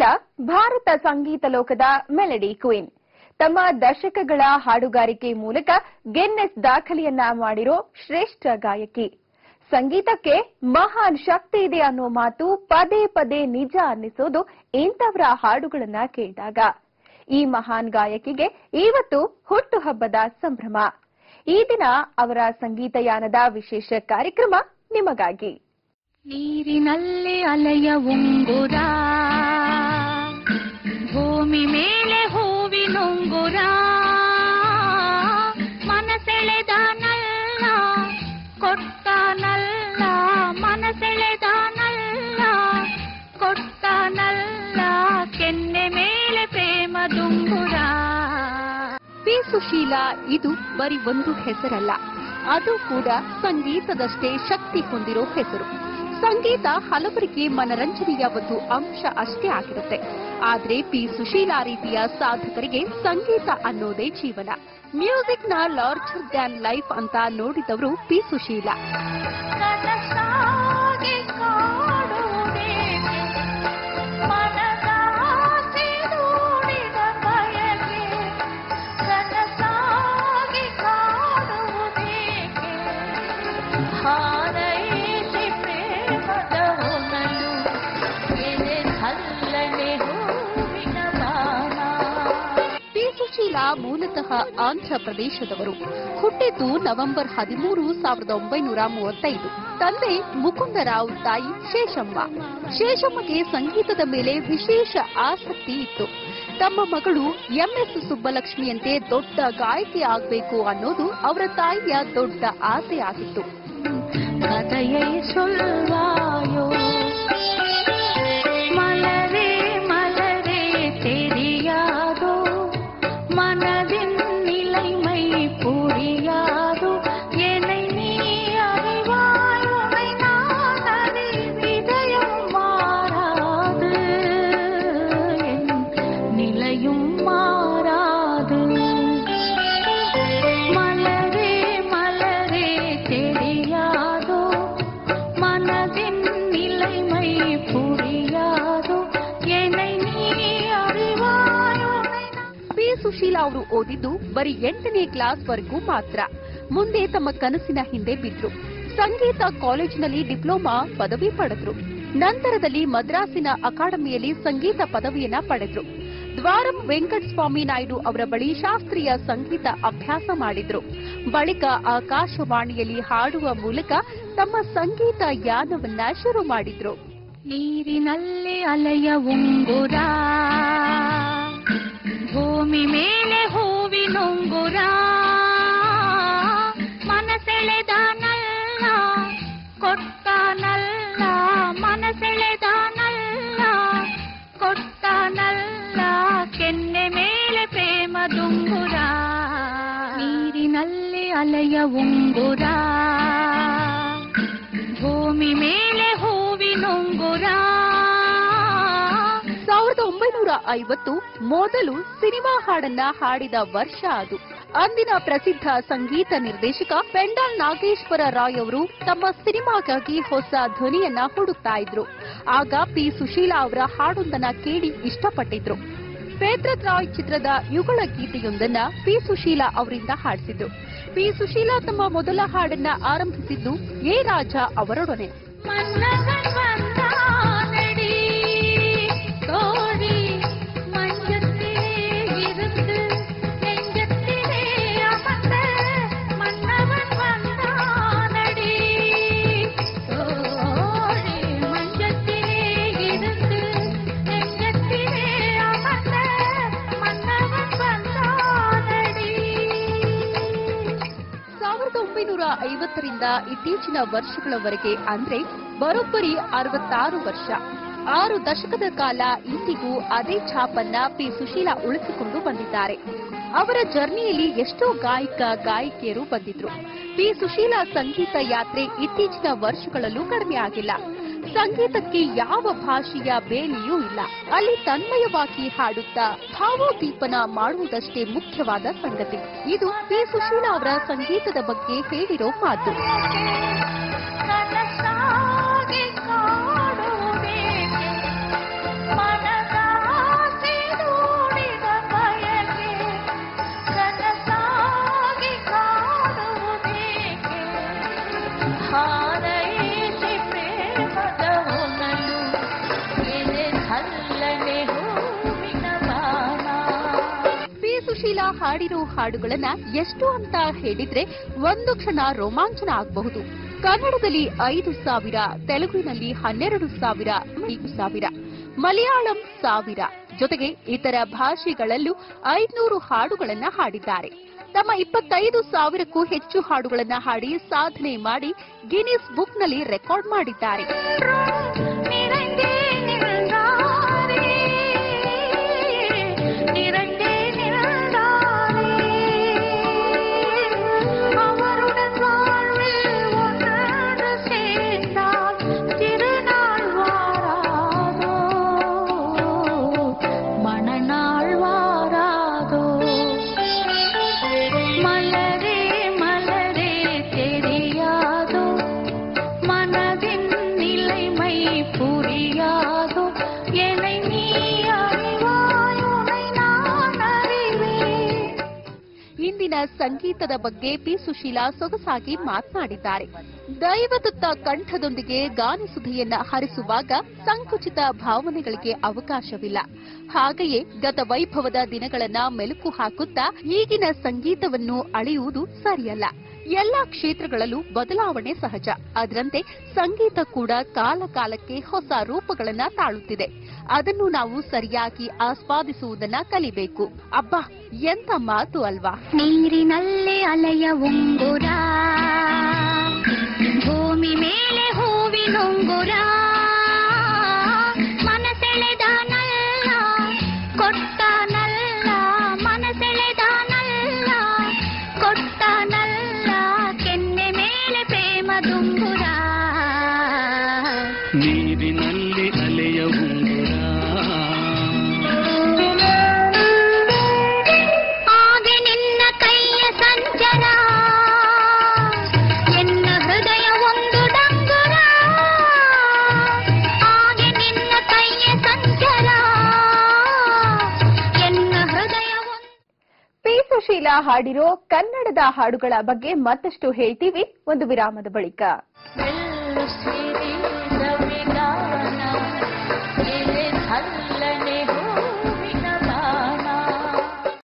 ಸುಶೀಲಾ ಭಾರತ ಸಂಗೀತ ಲೋಕದ melody queen ತಮ್ಮ ದಶಕಗಳ ಹಾಡುಗಾರಿಕೆ ಮೂಲಕ ಗಿನ್ನೆಸ್ ದಾಖಲೆಯನ್ನ ಮಾಡಿರೋ ಶ್ರೇಷ್ಠ ಗಾಯಕಿ ಸಂಗೀತಕ್ಕೆ ಮಹಾನ್ ಶಕ್ತಿ ಇದೆ ಅನ್ನೋ ಮಾತು ಪದೇ ಪದೇ ನಿಜ ಅನ್ನಿಸೋದು ಇಂಥವರ ಹಾಡುಗಳನ್ನ ಕೇಳಿದಾಗ ಈ ಮಹಾನ್ ಗಾಯಕಿಗೆ ಇವತ್ತು ಹುಟ್ಟುಹಬ್ಬದ ಸಂಭ್ರಮ ಈ ದಿನ ಅವರ ಸಂಗೀತಯಾನದ ವಿಶೇಷ ಕಾರ್ಯಕ್ರಮ ನಿಮಗಾಗಿ ನೀರಿನಲ್ಲಿ ಅಲೆಯ ಉಂಗುರ ಭೂಮಿ ಮೇಲೆ ಹೂವಿನುಂಗುರ ಮನಸೆಳೆದಾನಲ್ಲ ಕೊಟ್ಟಾನಲ್ಲ ಮನಸೆಳೆದಾನಲ್ಲ ಕೊಟ್ಟಾನಲ್ಲ ಕೆನ್ನೆ ಮೇಲೆ ಪ್ರೇಮದುಂಗುರ ಪಿ ಸುಶೀಲಾ ಇದು ಬರೀ ಒಂದು ಹೆಸರಲ್ಲ ಅದು ಕೂಡ ಸಂಗೀತದಷ್ಟೇ ಶಕ್ತಿ ಹೊಂದಿರೋ ಹೆಸರು ಸಂಗೀತ ಹಲವರಿಗೆ ಮನರಂಜನೆಯ ಒಂದು ಅಂಶ ಅಷ್ಟೇ ಆಗಿರುತ್ತೆ ಆದ್ರೆ ಪಿ ಸುಶೀಲಾ ರೀತಿಯ ಸಾಧಕರಿಗೆ ಸಂಗೀತ ಅನ್ನೋದೇ ಜೀವನ ಮ್ಯೂಸಿಕ್ ನ ಲಾರ್ಜರ್ ದ್ಯಾನ್ ಲೈಫ್ ಅಂತ ನೋಡಿದವರು ಪಿ ಸುಶೀಲಾ ಕನಸಾಗಿ ಕಾಡುವುದೇಕೆ ಮನದಾಸೆ ದೂಡಿದ ಬಯಕೆ ಕನಸಾಗಿ ಕಾಡುವುದೇಕೆ ಹಾರೈಸಿ ಪ್ರೇಮದ ಹೊನಲು ಎದೆ ಹಲ್ಲನೆ ಹೂವಿನ ಬಾಣ ಪಿ ಸುಶೀಲಾ ಮೂಲತಃ ಆಂಧ್ರ ಪ್ರದೇಶದವರು ಹುಟ್ಟಿದ್ದು ನವೆಂಬರ್ ಹದಿಮೂರು ಸಾವಿರದ ಒಂಬೈನೂರ ಮೂವತ್ತೈದು ತಂದೆ ಮುಕುಂದರಾವ್ ತಾಯಿ ಶೇಷಮ್ಮ ಶೇಷಮ್ಮಗೆ ಸಂಗೀತದ ಮೇಲೆ ವಿಶೇಷ ಆಸಕ್ತಿ ಇತ್ತು ತಮ್ಮ ಮಗಳು ಎಂಎಸ್ ಸುಬ್ಬಲಕ್ಷ್ಮಿಯಂತೆ ದೊಡ್ಡ ಗಾಯಕಿ ಆಗಬೇಕು ಅನ್ನೋದು ಅವರ ತಾಯಿಯ ದೊಡ್ಡ ಆಸೆ ಆಗಿತ್ತು கதையை சொல்வாயோ மலரே மலரே தெரியாதோ மனதின் நிலைமை புரியாதோ என்னை நீ அறிவாய் உன்னை நான் அறிவேன். இதயம் மாறாது என் நிலையும் மாறாது மலரே மலரே தெரியாதோ மனதின் நிலைமை புரியாதோ என்னை நீ அறிவாயோ ಪಿ ಸುಶೀಲಾ ಅವರು ಓದಿದ್ದು ಬರೀ ಎಂಟನೇ ಕ್ಲಾಸ್ ವರೆಗೂ ಮಾತ್ರ ಮುಂದೆ ತಮ್ಮ ಕನಸಿನ ಹಿಂದೆ ಬಿದ್ರು ಸಂಗೀತ ಕಾಲೇಜಿನಲ್ಲಿ ಡಿಪ್ಲೊಮಾ ಪದವಿ ಪಡೆದ್ರು ನಂತರದಲ್ಲಿ ಮದ್ರಾಸಿನ ಅಕಾಡೆಮಿಯಲ್ಲಿ ಸಂಗೀತ ಪದವಿಯನ್ನ ಪಡೆದ್ರು ದ್ವಾರಂ ವೆಂಕಟಸ್ವಾಮಿ ನಾಯ್ಡು ಅವರ ಬಳಿ ಶಾಸ್ತ್ರೀಯ ಸಂಗೀತ ಅಭ್ಯಾಸ ಮಾಡಿದ್ರು ಬಳಿಕ ಆಕಾಶವಾಣಿಯಲ್ಲಿ ಹಾಡುವ ಮೂಲಕ ತಮ್ಮ ಸಂಗೀತ ಯಾನವನ್ನ ಶುರು ಮಾಡಿದ್ರು ನೀರಿನಲ್ಲಿ ಅಲೆಯ ಉಂಗುರ ಭೂಮಿ ಮೇಲೆ ಹೂವಿನುಂಗುರ ಮನಸೆಳೆದಾನಲ್ಲ ಕೊಟ್ಟಾನಲ್ಲ ಮನಸೆಳೆದಾನಲ್ಲ ಕೊಟ್ಟಾನಲ್ಲ ಕೆನ್ನೆ ಮೇಲೆ ಪ್ರೇಮದುಂಗುರ ನೀರಿನಲ್ಲಿ ಅಲೆಯ ಉಂಗುರ ಭೂಮಿ ಮೇಲೆ ಹೂವಿನುಂಗುರ ಸಾವಿರದ ಒಂಬೈನೂರ ಐವತ್ತು ಮೊದಲು ಸಿನಿಮಾ ಹಾಡನ್ನ ಹಾಡಿದ ವರ್ಷ ಅದು ಅಂದಿನ ಪ್ರಸಿದ್ಧ ಸಂಗೀತ ನಿರ್ದೇಶಕ ಪೆಂಡಾಲ್ ನಾಗೇಶ್ವರ ರಾಯ್ ಅವರು ತಮ್ಮ ಸಿನಿಮಾಗಾಗಿ ಹೊಸ ಧ್ವನಿಯನ್ನ ಹುಡುಕ್ತಾ ಇದ್ರು ಆಗ ಪಿ ಸುಶೀಲಾ ಅವರ ಹಾಡೊಂದನ್ನ ಕೇಳಿ ಇಷ್ಟಪಟ್ಟಿದ್ರು ಪೇತ್ರತ್ ರಾಯ್ ಚಿತ್ರದ ಯುಗಳ ಗೀತೆಯೊಂದನ್ನ ಪಿ ಸುಶೀಲಾ ಅವರಿಂದ ಹಾಡಿಸಿದ್ರು ಪಿ ಸುಶೀಲಾ ತಮ್ಮ ಮೊದಲ ಹಾಡನ್ನ ಆರಂಭಿಸಿದ್ದು ಎ ರಾಜ ಅವರೊಡನೆ மன்னவன் வந்தானடி தோழி மஞ்சத்திலே இருந்து நெஞ்சத்திலே அமர்ந்த மன்னவன் வந்தானடி தோழி மஞ்சத்திலே இருந்து நெஞ்சத்திலே அமர்ந்த மன்னவன் வந்தானடி ಸಾವಿರದ ಒಂಬೈನೂರ ಐವತ್ತರಿಂದ ಇತ್ತೀಚಿನ ವರ್ಷಗಳವರೆಗೆ ಅಂದ್ರೆ ಬರೋಬ್ಬರಿ ಅರವತ್ತಾರು ವರ್ಷ ಆರು ದಶಕದ ಕಾಲ ಇಂದಿಗೂ ಅದೇ ಛಾಪನ್ನ ಪಿ ಸುಶೀಲಾ ಉಳಿಸಿಕೊಂಡು ಬಂದಿದ್ದಾರೆ ಅವರ ಜರ್ನಿಯಲ್ಲಿ ಎಷ್ಟೋ ಗಾಯಕ ಗಾಯಕಿಯರು ಬಂದಿದ್ರು ಪಿ ಸುಶೀಲಾ ಸಂಗೀತ ಯಾತ್ರೆ ಇತ್ತೀಚಿನ ವರ್ಷಗಳಲ್ಲೂ ಕಡಿಮೆ ಆಗಿಲ್ಲ ಸಂಗೀತಕ್ಕೆ ಯಾವ ಭಾಷೆಯ ಬೇಲಿಯೂ ಇಲ್ಲ ಅಲ್ಲಿ ತನ್ಮಯವಾಗಿ ಹಾಡುತ್ತಾ ಭಾವೋದ್ದೀಪನ ಮಾಡುವುದಷ್ಟೇ ಮುಖ್ಯವಾದ ಸಂಗತಿ ಇದು ಪಿ ಸುಶೀಲಾ ಅವರ ಸಂಗೀತದ ಬಗ್ಗೆ ಹೇಳಿರೋ ಮಾತು ಕನಸಾಗಿ ಕಾಡುವುದೇಕೆ ಮನದಾಸೆ ಹಾಡಿರೋ ಹಾಡುಗಳನ್ನ ಎಷ್ಟು ಅಂತ ಹೇಳಿದ್ರೆ ಒಂದು ಕ್ಷಣ ರೋಮಾಂಚನ ಆಗಬಹುದು ಕನ್ನಡದಲ್ಲಿ ಐದು ಸಾವಿರ ತೆಲುಗಿನಲ್ಲಿ ಹನ್ನೆರಡು ಸಾವಿರ ಐದು ಸಾವಿರ ಮಲಯಾಳಂ ಸಾವಿರ ಜೊತೆಗೆ ಇತರ ಭಾಷೆಗಳಲ್ಲೂ ಐದ್ನೂರು ಹಾಡುಗಳನ್ನ ಹಾಡಿದ್ದಾರೆ ತಮ್ಮ ಇಪ್ಪತ್ತೈದು ಸಾವಿರಕ್ಕೂ ಹೆಚ್ಚು ಹಾಡುಗಳನ್ನ ಹಾಡಿ ಸಾಧನೆ ಮಾಡಿ ಗಿನ್ನಿಸ್ ಬುಕ್ನಲ್ಲಿ ರೆಕಾರ್ಡ್ ಮಾಡಿದ್ದಾರೆ நிறைந்தே நின்றாரே நிறைந்தே நின்றாரே அவருடன் வாழ்வில் ஒன்றாக சேர்ந்தால் திருநாள் வாராதோ மணநாள் வாராதோ மலரே மலரே தெரியாதோ மனதின் நிலைமை புரியாதோ என்னை நீ அறிவாய் உன்னை நான் அறிவேன் ಇಂದಿನ ಸಂಗೀತದ ಬಗ್ಗೆ ಪಿ ಸುಶೀಲಾ ಸೊಗಸಾಗಿ ಮಾತನಾಡಿದ್ದಾರೆ ದೈವದತ್ತ ಕಂಠದೊಂದಿಗೆ ಗಾನಸುಧೆಯನ್ನ ಹರಿಸುವಾಗ ಸಂಕುಚಿತ ಭಾವನೆಗಳಿಗೆ ಅವಕಾಶವಿಲ್ಲ ಹಾಗೆಯೇ ಗತ ವೈಭವದ ದಿನಗಳನ್ನ ಮೆಲುಕು ಹಾಕುತ್ತಾ ಈಗಿನ ಸಂಗೀತವನ್ನು ಅಳೆಯುವುದು ಸರಿಯಲ್ಲ ಎಲ್ಲಾ ಕ್ಷೇತ್ರಗಳಲ್ಲೂ ಬದಲಾವಣೆ ಸಹಜ ಅದರಂತೆ ಸಂಗೀತ ಕೂಡ ಕಾಲ ಕಾಲಕ್ಕೆ ಹೊಸ ರೂಪಗಳನ್ನ ತಾಳುತ್ತಿದೆ ಅದನ್ನು ನಾವು ಸರಿಯಾಗಿ ಆಸ್ವಾದಿಸುವುದನ್ನ ಕಲಿಬೇಕು ಅಬ್ಬಾ ಎಂತ ಮಾತು ಅಲ್ವಾ ನೀರಿನಲ್ಲಿ ಅಲೆಯ ಉಂಗುರ ಭೂಮಿ ಮೇಲೆ ಹೂವಿನುಂಗುರ ಮನಸೆಳೆದಾನಲ್ಲ ಕೊಟ್ಟಾನಲ್ಲ ಮನಸೆಳೆದಾನಲ್ಲ ಕೊಟ್ಟಾನಲ್ಲ ಕೆನ್ನೆ ಮೇಲೆ ಪ್ರೇಮದುಂಗುರ ನೀರಿನಲ್ಲಿ ಅಲೆಯ ಉಂಗುರ ಹಾಗೆ ನಿನ್ನ ಕೈಯ ಸಂಚರ ಎನ್ನ ಹೃದಯ ಒಂದು ಡಂಗುರ ಹಾಗೆ ನಿನ್ನ ಕೈಯ ಸಂಚರ ಎನ್ನ ಹೃದಯ ಒಂದು ಪಿ ಸುಶೀಲಾ ಹಾಡಿರೋ ಕನ್ನಡದ ಹಾಡುಗಳ ಬಗ್ಗೆ ಮತ್ತಷ್ಟು ಹೇಳ್ತೀವಿ ಒಂದು ವಿರಾಮದ ಬಳಿಕ ಬೆಲ್ಲ